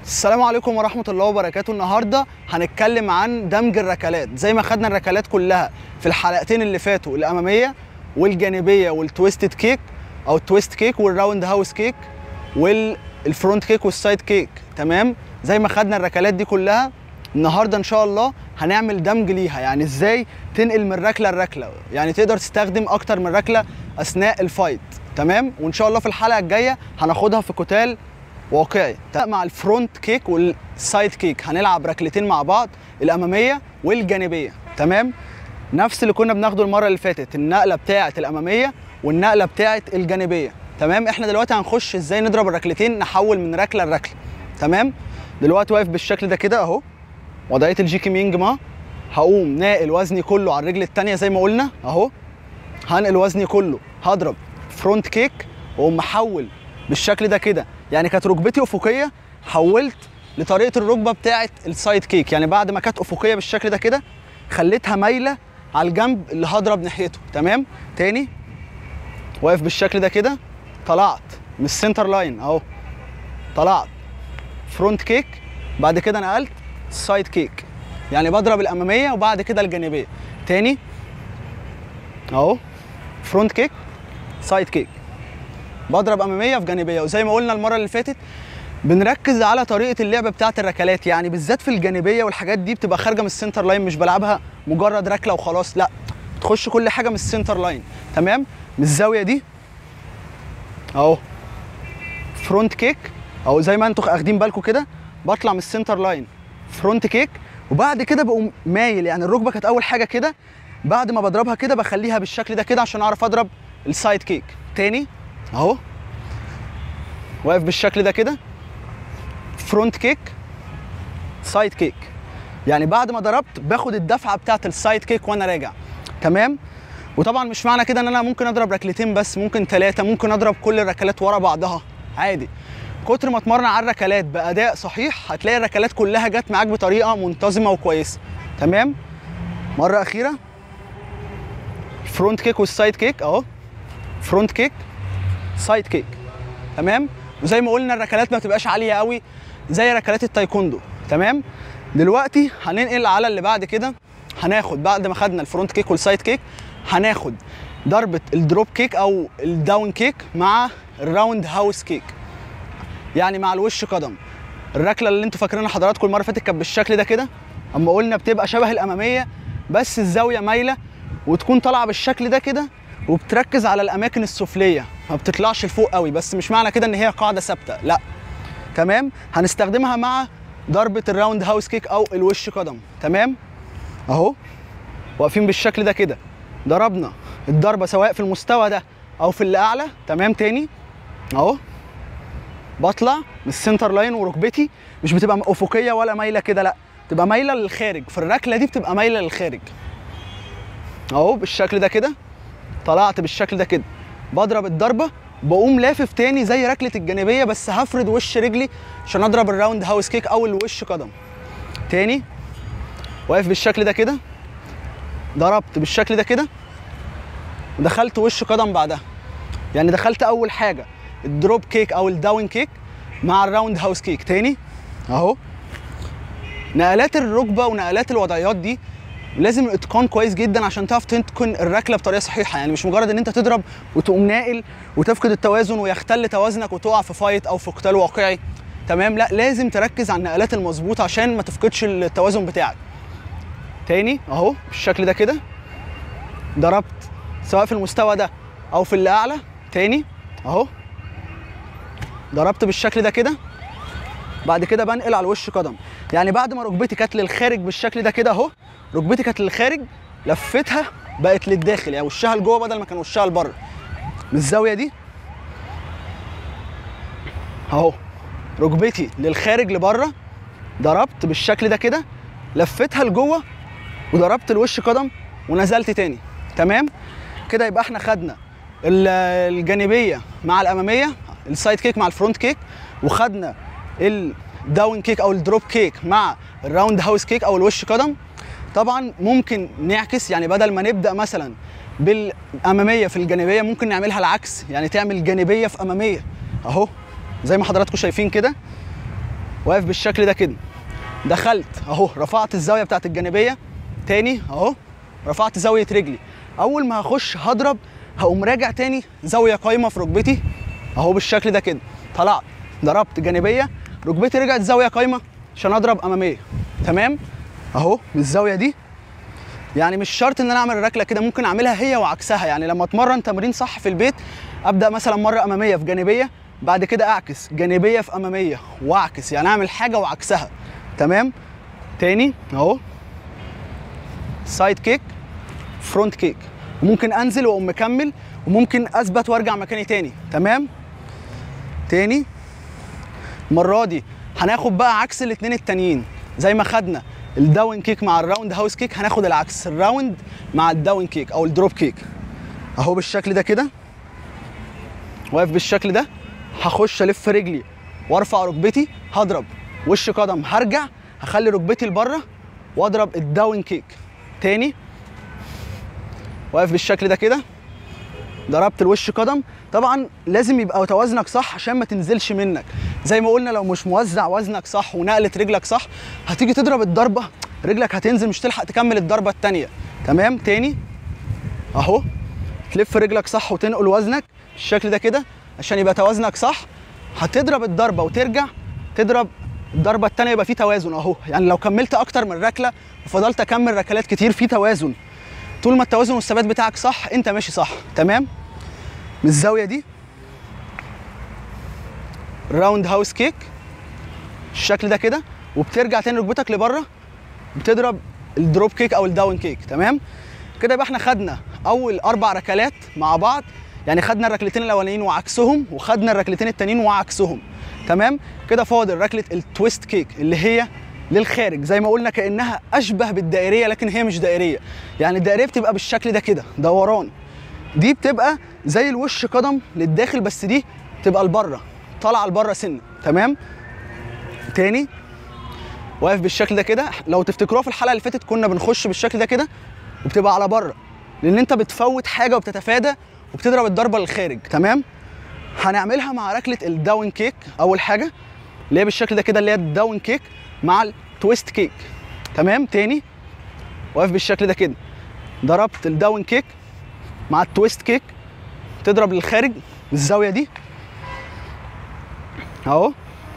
السلام عليكم ورحمة الله وبركاته النهاردة هنتكلم عن دمج الركلات زي ما خدنا الركلات كلها في الحلقتين اللي فاتوا الأمامية والجانبية والتويستد كيك أو التويست كيك والراوند هاوس كيك والفرونت كيك والسايد كيك تمام زي ما خدنا الركلات دي كلها النهارده ان شاء الله هنعمل دمج ليها يعني ازاي تنقل من ركله لركله يعني تقدر تستخدم اكتر من ركله اثناء الفايت تمام وان شاء الله في الحلقه الجايه هناخدها في قتال واقعي مع الفرونت كيك والسايد كيك هنلعب ركلتين مع بعض الاماميه والجانبيه تمام نفس اللي كنا بناخده المره اللي فاتت النقله بتاعه الاماميه والنقله بتاعه الجانبيه تمام احنا دلوقتي هنخش ازاي نضرب الركلتين نحول من ركله لركله تمام دلوقتي واقف بالشكل ده كده اهو وضعيه الجي كيمينج ما هقوم ناقل وزني كله على الرجل التانية زي ما قلنا اهو هنقل وزني كله هضرب فرونت كيك واقوم محول بالشكل ده كده يعني كانت ركبتي افقيه حولت لطريقه الركبه بتاعه السايد كيك يعني بعد ما كانت افقيه بالشكل ده كده خليتها مايله على الجنب اللي هضرب ناحيته تمام تاني واقف بالشكل ده كده طلعت من السنتر لاين اهو طلعت فرونت كيك بعد كده نقلت سايد كيك يعني بضرب الاماميه وبعد كده الجانبيه تاني اهو فرونت كيك سايد كيك بضرب اماميه في جانبيه وزي ما قلنا المره اللي فاتت بنركز على طريقه اللعب بتاعه الركلات يعني بالذات في الجانبيه والحاجات دي بتبقى خارجه من السنتر لاين مش بلعبها مجرد ركله وخلاص لا تخش كل حاجه من السنتر لاين تمام من الزاويه دي اهو فرونت كيك اهو زي ما انتوا اخدين بالكم كده بطلع من السنتر لاين فرونت كيك وبعد كده بقوم مايل يعني الركبه كانت اول حاجه كده بعد ما بضربها كده بخليها بالشكل ده كده عشان اعرف اضرب السايد كيك تاني اهو واقف بالشكل ده كده فرونت كيك سايد كيك يعني بعد ما ضربت باخد الدفعه بتاعت السايد كيك وانا راجع تمام وطبعا مش معنى كده ان انا ممكن اضرب ركلتين بس ممكن ثلاثه ممكن اضرب كل الركلات ورا بعضها عادي كتر ما اتمرن على الركلات باداء صحيح هتلاقي الركلات كلها جت معاك بطريقه منتظمه وكويسه تمام مره اخيره فرونت كيك والسايد كيك اهو فرونت كيك سايد كيك تمام وزي ما قلنا الركلات ما بتبقاش عاليه قوي زي ركلات التايكوندو تمام دلوقتي هننقل على اللي بعد كده هناخد بعد ما خدنا الفرونت كيك والسايد كيك هناخد ضربه الدروب كيك او الداون كيك مع الراوند هاوس كيك يعني مع الوش قدم الركله اللي انتوا فاكرينها حضراتكم المره اللي فاتت كانت بالشكل ده كده اما قلنا بتبقى شبه الاماميه بس الزاويه مايله وتكون طالعه بالشكل ده كده وبتركز على الاماكن السفليه ما بتطلعش لفوق قوي بس مش معنى كده ان هي قاعده ثابته لا تمام هنستخدمها مع ضربه الراوند هاوس كيك او الوش قدم تمام اهو واقفين بالشكل ده كده ضربنا الضربه سواء في المستوى ده او في اللي اعلى تمام تاني اهو بطلع من السنتر لاين وركبتي مش بتبقى افقيه ولا مايله كده لا بتبقى مايله للخارج في الركله دي بتبقى مايله للخارج اهو بالشكل ده كده طلعت بالشكل ده كده بضرب الضربه بقوم لافف تاني زي ركله الجانبيه بس هفرد وش رجلي عشان اضرب الراوند هاوس كيك او الوش قدم تاني واقف بالشكل ده كده ضربت بالشكل ده كده ودخلت وش قدم بعدها يعني دخلت اول حاجه الدروب كيك او الداون كيك مع الراوند هاوس كيك تاني اهو نقلات الركبه ونقلات الوضعيات دي لازم اتقان كويس جدا عشان تعرف تتقن الركله بطريقه صحيحه يعني مش مجرد ان انت تضرب وتقوم ناقل وتفقد التوازن ويختل توازنك وتقع في فايت او في قتال واقعي تمام لا لازم تركز على النقلات المظبوطه عشان ما تفقدش التوازن بتاعك تاني اهو بالشكل ده كده ضربت سواء في المستوى ده او في اللي اعلى تاني اهو ضربت بالشكل ده كده بعد كده بنقل على الوش قدم يعني بعد ما ركبتي كانت للخارج بالشكل ده كده اهو ركبتي كانت للخارج لفتها بقت للداخل يعني وشها لجوه بدل ما كان وشها لبره من الزاويه دي اهو ركبتي للخارج لبره ضربت بالشكل ده كده لفتها لجوه وضربت الوش قدم ونزلت تاني تمام كده يبقى احنا خدنا الجانبيه مع الاماميه السايد كيك مع الفرونت كيك وخدنا الداون كيك او الدروب كيك مع الراوند هاوس كيك او الوش قدم طبعا ممكن نعكس يعني بدل ما نبدا مثلا بالاماميه في الجانبيه ممكن نعملها العكس يعني تعمل جانبيه في اماميه اهو زي ما حضراتكم شايفين كده واقف بالشكل ده كده دخلت اهو رفعت الزاويه بتاعت الجانبيه تاني اهو رفعت زاويه رجلي اول ما هخش هضرب هقوم راجع تاني زاويه قايمه في ركبتي اهو بالشكل ده كده طلعت ضربت جانبيه ركبتي رجعت زاويه قايمه عشان اضرب اماميه تمام اهو بالزاويه دي يعني مش شرط ان انا اعمل الركله كده ممكن اعملها هي وعكسها يعني لما اتمرن تمرين صح في البيت ابدا مثلا مره اماميه في جانبيه بعد كده اعكس جانبيه في اماميه واعكس يعني اعمل حاجه وعكسها تمام تاني اهو سايد كيك فرونت كيك وممكن انزل واقوم مكمل وممكن اثبت وارجع مكاني تاني تمام تاني المره دي هناخد بقى عكس الاثنين التانيين زي ما خدنا الداون كيك مع الراوند هاوس كيك هناخد العكس الراوند مع الداون كيك او الدروب كيك اهو بالشكل ده كده واقف بالشكل ده هخش الف رجلي وارفع ركبتي هضرب وش قدم هرجع هخلي ركبتي لبره واضرب الداون كيك تاني واقف بالشكل ده كده ضربت الوش قدم طبعا لازم يبقى توازنك صح عشان ما تنزلش منك زي ما قلنا لو مش موزع وزنك صح ونقله رجلك صح هتيجي تضرب الضربه رجلك هتنزل مش تلحق تكمل الضربه الثانيه تمام تاني اهو تلف رجلك صح وتنقل وزنك بالشكل ده كده عشان يبقى توازنك صح هتضرب الضربه وترجع تضرب الضربه الثانيه يبقى في توازن اهو يعني لو كملت اكتر من ركله وفضلت اكمل ركلات كتير في توازن طول ما التوازن والثبات بتاعك صح انت ماشي صح تمام من الزاويه دي راوند هاوس كيك الشكل ده كده وبترجع تاني ركبتك لبره بتضرب الدروب كيك او الداون كيك تمام كده يبقى احنا خدنا اول اربع ركلات مع بعض يعني خدنا الركلتين الاولانيين وعكسهم وخدنا الركلتين التانيين وعكسهم تمام كده فاضل ركله التويست كيك اللي هي للخارج زي ما قلنا كانها اشبه بالدائريه لكن هي مش دائريه يعني الدائريه بتبقى بالشكل ده كده دوران دي بتبقى زي الوش قدم للداخل بس دي تبقى لبره طالعه لبره سنه تمام تاني واقف بالشكل ده كده لو تفتكروها في الحلقه اللي فاتت كنا بنخش بالشكل ده كده وبتبقى على بره لان انت بتفوت حاجه وبتتفادى وبتضرب الضربه للخارج تمام هنعملها مع ركله الداون كيك اول حاجه اللي هي بالشكل ده كده اللي هي الداون كيك مع التويست كيك تمام تاني واقف بالشكل ده كده ضربت الداون كيك مع التويست كيك تضرب للخارج بالزاويه دي اهو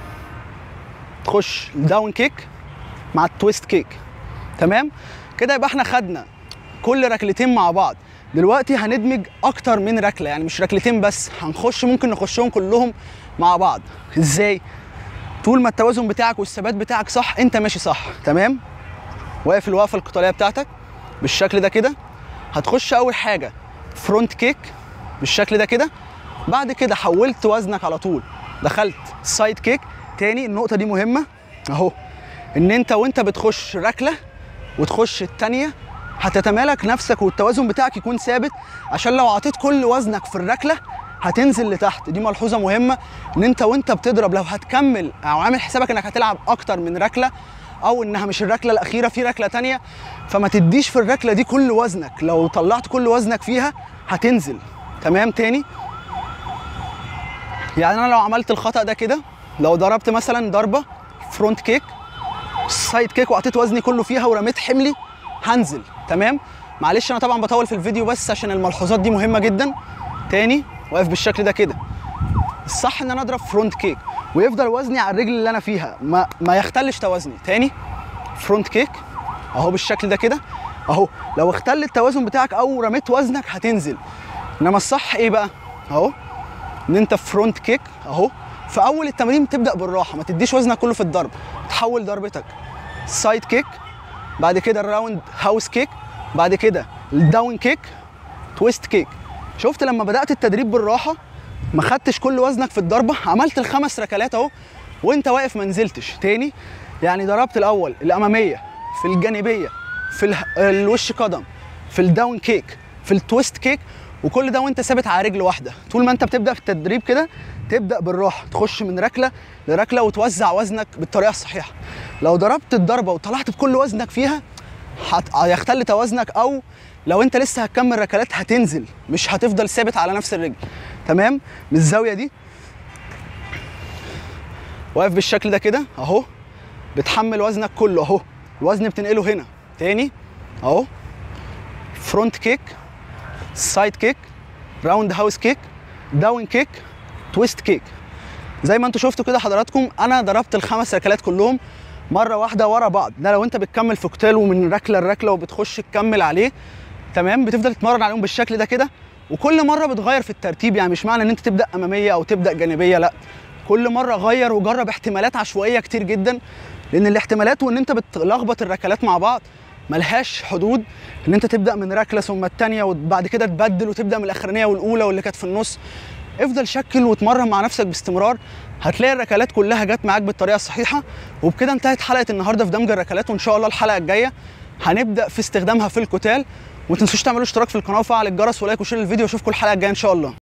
تخش الداون كيك مع التويست كيك تمام كده يبقى احنا خدنا كل ركلتين مع بعض دلوقتي هندمج اكتر من ركله يعني مش ركلتين بس هنخش ممكن نخشهم كلهم مع بعض ازاي طول ما التوازن بتاعك والثبات بتاعك صح انت ماشي صح تمام واقف الوقفه القتاليه بتاعتك بالشكل ده كده هتخش اول حاجه فرونت كيك بالشكل ده كده بعد كده حولت وزنك على طول دخلت سايد كيك تاني النقطه دي مهمه اهو ان انت وانت بتخش ركله وتخش التانيه هتتمالك نفسك والتوازن بتاعك يكون ثابت عشان لو عطيت كل وزنك في الركله هتنزل لتحت دي ملحوظه مهمه ان انت وانت بتضرب لو هتكمل او عامل حسابك انك هتلعب اكتر من ركله او انها مش الركله الاخيره في ركله تانية فما تديش في الركله دي كل وزنك لو طلعت كل وزنك فيها هتنزل تمام تاني يعني انا لو عملت الخطا ده كده لو ضربت مثلا ضربه فرونت كيك سايد كيك وحطيت وزني كله فيها ورميت حملي هنزل تمام معلش انا طبعا بطول في الفيديو بس عشان الملحوظات دي مهمه جدا تاني واقف بالشكل ده كده الصح ان انا اضرب فرونت كيك ويفضل وزني على الرجل اللي انا فيها ما ما يختلش توازني تاني فرونت كيك اهو بالشكل ده كده اهو لو اختل التوازن بتاعك او رميت وزنك هتنزل انما الصح ايه بقى اهو ان انت فرونت كيك اهو في اول التمرين تبدا بالراحه ما تديش وزنك كله في الضرب تحول ضربتك سايد كيك بعد كده الراوند هاوس كيك بعد كده الداون كيك تويست كيك شفت لما بدات التدريب بالراحه ما خدتش كل وزنك في الضربه عملت الخمس ركلات اهو وانت واقف ما نزلتش تاني يعني ضربت الاول الاماميه في الجانبيه في اله- الوش قدم في الداون كيك في التويست كيك وكل ده وانت ثابت على رجل واحده طول ما انت بتبدا في التدريب كده تبدا بالراحه تخش من ركله لركله وتوزع وزنك بالطريقه الصحيحه لو ضربت الضربه وطلعت بكل وزنك فيها هت- هيختل توازنك او لو انت لسه هتكمل ركلات هتنزل مش هتفضل ثابت على نفس الرجل تمام من الزاويه دي واقف بالشكل ده كده اهو بتحمل وزنك كله اهو الوزن بتنقله هنا تاني اهو فرونت كيك سايد كيك راوند هاوس كيك داون كيك تويست كيك زي ما انتم شفتوا كده حضراتكم انا ضربت الخمس ركلات كلهم مره واحده ورا بعض ده لو انت بتكمل في كوكتيل ومن ركله لركله وبتخش تكمل عليه تمام بتفضل تتمرن عليهم بالشكل ده كده وكل مره بتغير في الترتيب يعني مش معنى ان انت تبدا اماميه او تبدا جانبيه لا كل مره غير وجرب احتمالات عشوائيه كتير جدا لان الاحتمالات وان انت بتلخبط الركلات مع بعض ملهاش حدود ان انت تبدا من ركله ثم الثانيه وبعد كده تبدل وتبدا من الاخرانيه والاولى واللي كانت في النص افضل شكل واتمرن مع نفسك باستمرار هتلاقي الركلات كلها جت معاك بالطريقه الصحيحه وبكده انتهت حلقه النهارده في دمج الركلات وان شاء الله الحلقه الجايه هنبدا في استخدامها في القتال وما تنسوش تعملوا اشتراك في القناه وفعل الجرس ولايك وشير الفيديو واشوفكم الحلقه الجايه ان شاء الله